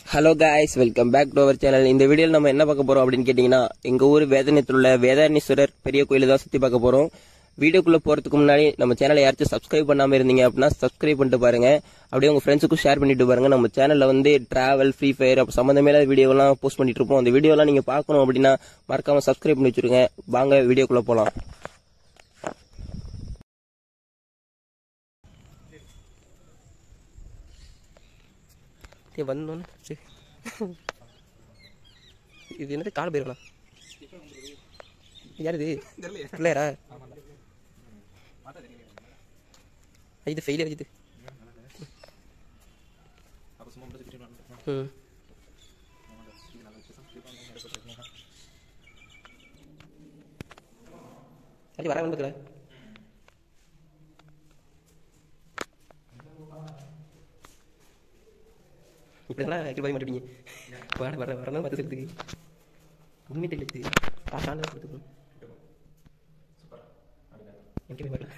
Hello guys welcome back to our channel இந்த வீடியோவில் நம்ம என்ன பார்க்க போறோம் அப்படின்னு கேட்டிங்கன்னா எங்க ஊர் வேதனத்தில் உள்ள வேதாரணீஸ்வரர் பெரிய கோயிலை தான் சுற்றி பார்க்க போறோம் வீடியோக்குள்ள போறதுக்கு முன்னாடி நம்ம சேனலை யாராச்சும் சப்ஸ்கிரைப் பண்ணாம இருந்தீங்க அப்படின்னா சப்ஸ்கிரைப் பண்ணிட்டு பாருங்க அப்படியே உங்க ஃப்ரெண்ட்ஸுக்கும் ஷேர் பண்ணிட்டு பாருங்க நம்ம சேனல்ல வந்து டிராவல் ஃப்ரீ ஃபயர் அப்போ சம்மந்தமே வீடியோலாம் போஸ்ட் பண்ணிட்டு இருப்போம் அந்த வீடியோலாம் நீங்க பார்க்கணும் அப்படின்னா மறக்காம சப்ஸ்கிரைப் பண்ணி வச்சிருங்க வாங்க வீடியோக்குள்ள போலாம் வந்தோன்னு சரி இது என்னது கால் போயிருக்கா யார் இது பிள்ளையரா இது ஃபெயிலியர் இது ம் சரி வர வந்துக்கிறேன் இப்படிலாம் ஆக்டிவ் ஆகி மாட்டேங்க வர வர வரணும் பார்த்து சொல்லுறதுக்கு உண்மை தெரியல பாட்டான கொடுத்துக்கணும் எனக்கு வரல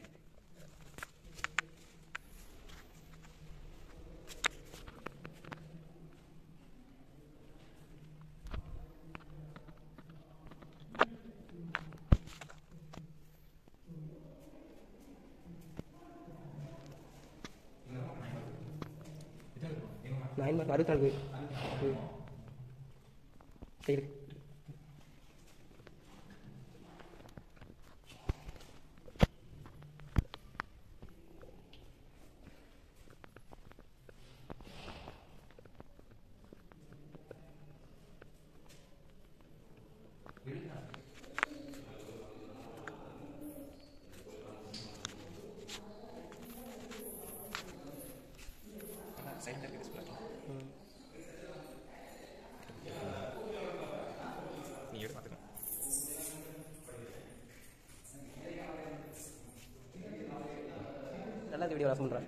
நைன் மார்க் அறுபத்தி நாலு ம் சரி நல்லா இந்த வீடியோ வாசம் பண்ணுறேன்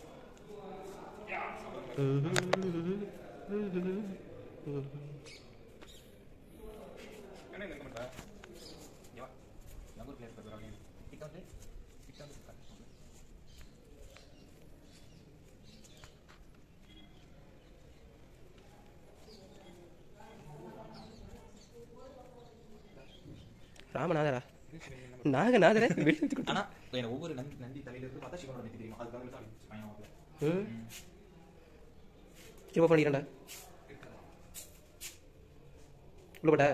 ராமநாதரா நாகநாதரா வெளியே வச்சு கொடுத்தா ஆனா எனக்கு ஒவ்வொரு நந்தி நந்தி தலையில இருந்து பார்த்தா சிவனோட நெத்தி தெரியும் அதுக்கு வந்து தான் பயணம் ஆகல ம் திரும்ப பண்ணிக்கிறேன்டா உள்ள போட்டா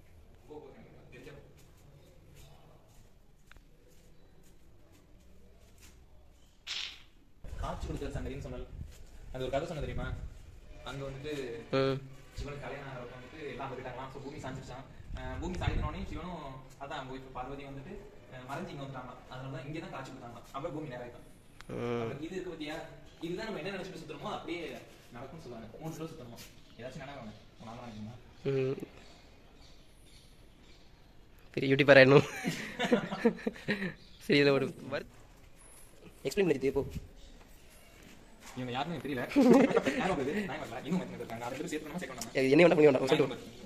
காட்சி கொடுக்குற சங்கதின்னு சொன்னல அது ஒரு கதை சொன்ன தெரியுமா அங்க வந்துட்டு ம் சிவனுக்கு கல்யாணம் ஆகிறப்ப வந்துட்டு எல்லாம் போயிட்டாங்களாம் ஸோ பூமி சாஞ்சிருச்சான் அஹ் பூமி சாய்ந்தனோடனே சிவனும் அதான் அங்க போய் பார்வதி வந்துட்டு அஹ் மறைஞ்சு இங்க வந்துட்டாங்க அதனால தான் இங்கே தான் காட்சி கொடுத்தாங்க அப்புறம் பூமி நேராயிட்டான் ம் அப்புறம் இது இருக்கு பத்தியா இதுதான் நம்ம என்ன நினைச்சிட்டு சுத்துறோமோ அப்படியே நடக்கும்னு சொல்லுவாங்க மூணு தடவை சுத்தணுமா ஏதாச்சும் நினைவாங்க நான் தான் நினைக்கிறேன் ம் பெரிய யூடியூபர் ஆயிடணும் சரி இதில் ஒரு வர் எக்ஸ்பிளைன் பண்ணிட்டு போ இவங்க யாருன்னு எனக்கு தெரியல யாரும் வருது நான் வரல இன்னும் மத்தியம் இருக்காங்க அதை சேர்த்து நம்ம சேர்க்கணும் அது என்ன வேணா பண்ணி வேண்டாம் சொல்லிட்டு போ.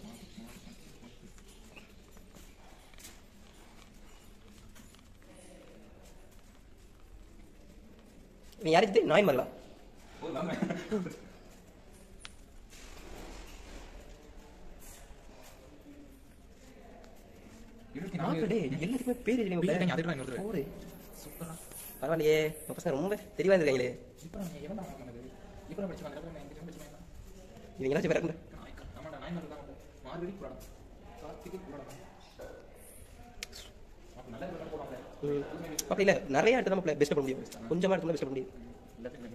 நீ யாருக்கு நாய் மரலாம் இருபத்தி நாலு டேய் எல்லாத்துக்குமே பேர் இல்லைங்க, எழுதி அதுதான் இன்னொருத்தர். போடு சூப்பரா பரவாயில்லையே உங்க பசங்க ரொம்ப தெளிவா இருக்காங்களே இப்போ நான் எவன்டா பண்ணது இப்போ நான் படிச்சு வந்தேன் எங்க படிச்சு வந்தேன் இவங்க எல்லாம் பிறகு ஆமாடா நான் தான் மார்கழி புராணம் கார்த்திகை புராணம் அப்போ நல்ல புராணம் போடுவாங்க அப்படி இல்லை நிறைய இடத்துல நம்ம பெஸ்ட் பண்ண முடியும் கொஞ்சமா இடத்துல பெஸ்ட் பண்ண முடியும் எல்லாத்தையும்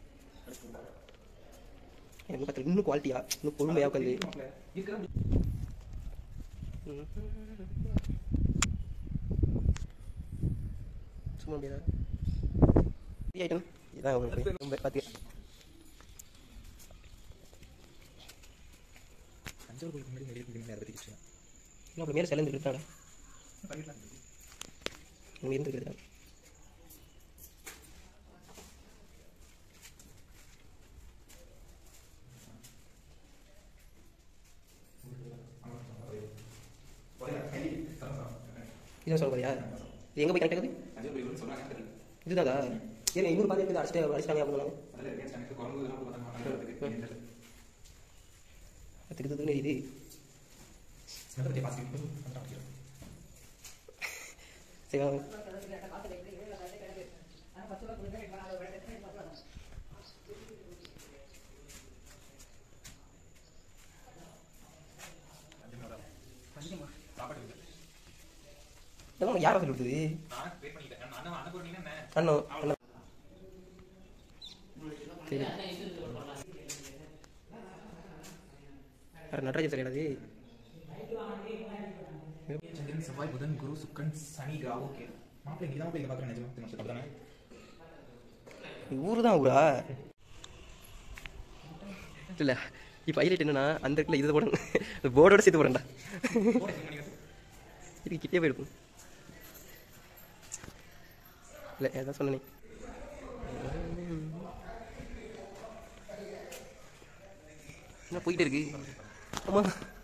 எனக்கு பார்த்து இன்னும் குவாலிட்டியா இன்னும் பொறுமையா உட்காந்து இருக்கிற சும்மா முடியாதா ஐட்டம் இதான் உங்களுக்கு ரொம்ப பார்த்து தஞ்சாவூர் கோயிலுக்கு முன்னாடி நிறைய பேர் நேரம் பற்றி விஷயம் இல்லை அப்படி மேலே சிலந்து இருக்காடா பண்ணிடலாம் இங்கே இருந்து இருக்கிறதா இதான் சொல்ல போறியா இது எங்கே போய் கனெக்ட் ஆகுது தஞ்சாவூர் கோயில் சொன்னாங்க தெரியல இதுதான்டா ஏன் இன்னொரு பாதி இருக்குது அடிச்சுட்டு அடிச்சிட்டாங்க அப்படின்னு அதில் இருக்கேன் எனக்கு குரங்கு இதெல்லாம் போய் பார்த்தாங்க கற்றுக்கு தூக்குன்னு இது ஸ்மெல் பற்றி பாசிட்டிவ் வந்துட்டான் வைக்கிறேன் சரி வாங்க சாப்பாடு இருக்கு இதெல்லாம் யாரை சொல்லி கொடுத்தது நான் வெயிட் பண்ணிட்டேன் அண்ணன் அண்ணன் போறீங்கன்னா என்ன அண்ணோ அண்ணா சரி வேறு நடராஜ சரியாடா அது சந்திரன் செவ்வாய் புதன் குரு சுக்கன் சனி ராகு ஓகே மாப்பிள்ளை நீ தான் போய் பார்க்குறேன் நிஜமா தெரியும் அப்படிதானே ஊர் தான் ஊரா இல்லை இப்போ ஹைலைட் என்னன்னா அந்த இடத்துல இதை போடணும் அந்த போர்டோட சேர்த்து போடண்டா போட zoom பண்ணிக்க. இது கிட்டே போயிருக்கும் இல்லை ஏதாவது சொன்னனே என்ன போயிட்டே இருக்கு ஆமா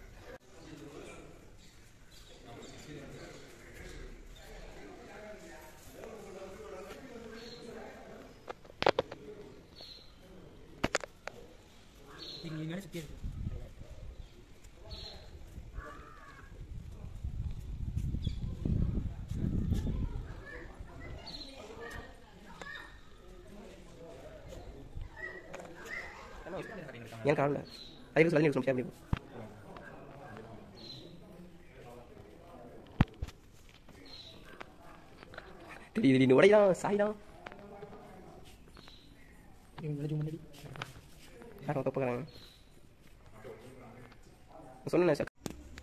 நீங்க நினைச்சு ஏன் காணல ஐநூறு சொல்லி நிமிஷம் அப்படி திடீர் திடீர்னு உடைதான் சாய்தான் யாரும் தப்புக்கிறாங்க சொன்னேன் சார்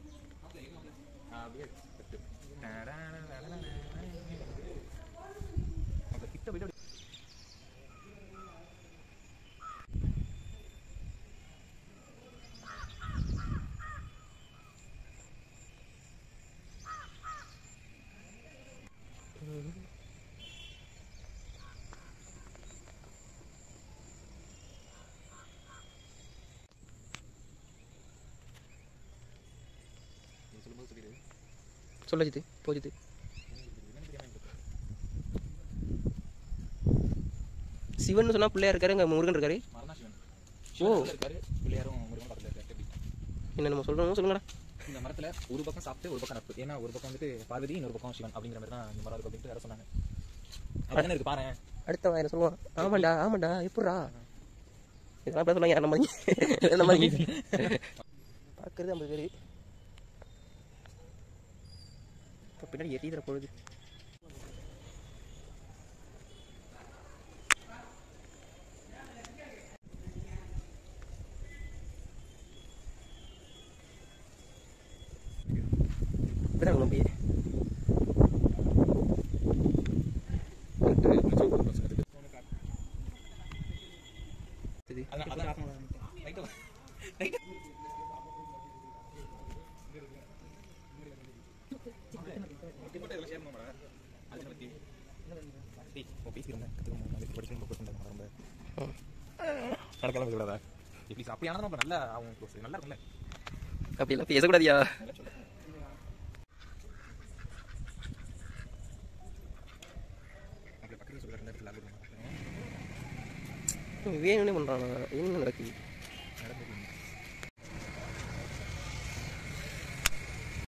சொல்ல ஜித்து போ ஜித்து சிவன் சொன்னா பிள்ளையா இருக்காரு இங்க முருகன் இருக்காரு ஓ. இருக்காரு பிள்ளையாரும் முருகன் பக்கத்துல இருக்காரு எப்படி? என்ன நம்ம சொல்றோம் சொல்லுங்கடா இந்த மரத்துல ஒரு பக்கம் சாப்பிட்டு ஒரு பக்கம் நட்பு ஏன்னா ஒரு பக்கம் வந்துட்டு பார்வதி இன்னொரு பக்கம் சிவன் அப்படிங்கிற மாதிரி தான் இந்த மரம் இருக்கு அப்படின்ட்டு வேற சொன்னாங்க அப்படிதானே இருக்கு பாரு அடுத்த வாயில சொல்லுவான் ஆமாண்டா ஆமாண்டா எப்படா இதெல்லாம் பேச சொல்லுவாங்க நம்ம இந்த மாதிரி பார்க்கறது ஐம்பது பேர் இப்போ பின்னாடி எரியுதுற பொழுது இப்பதான் நம்பி இது அதான் அதான் ரைட்டா ரைட்டா நடக்கலாம் கூடாதா எப்படி அப்படி ஆனதும் அப்ப நல்லா அவங்க close. நல்லா இருக்கும்ல அப்படியெல்லாம் பேசக்கூடாதியா நல்லா சொல்லு. அப்படி பக்கத்துல சொல்ற ரெண்டு இடத்துல லாக் பண்ணுவாங்க. வேணும்னே பண்ணுறான் என்ன நடக்குது